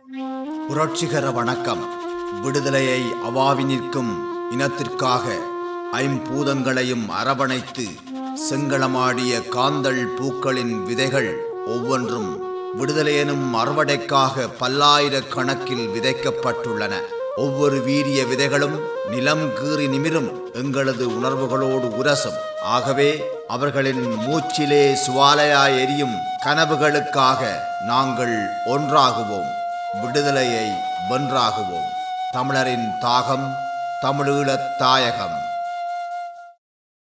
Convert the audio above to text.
புரட்சிகர வணக்கம் விடுதலையை அவாவி நிற்கும் இனத்திற்காக ஐம்பூதங்களையும் அரவணைத்து செங்களமாடிய காந்தள் பூக்களின் விதைகள் ஒவ்வொன்றும் விடுதலை எனும் அறுவடைக்காக பல்லாயிரக்கணக்கில் விதைக்கப்பட்டுள்ளன ஒவ்வொரு வீரிய விதைகளும் நிலம் கீறி நிமிரும் எங்களது உணர்வுகளோடு உரசும் ஆகவே அவர்களின் மூச்சிலே சுவாலையாய் எரியும் கனவுகளுக்காக நாங்கள் ஒன்றாகுவோம் விடுதலையை வென்றாகுவோம் தமிழரின் தாகம் தமிழீழத் தாயகம்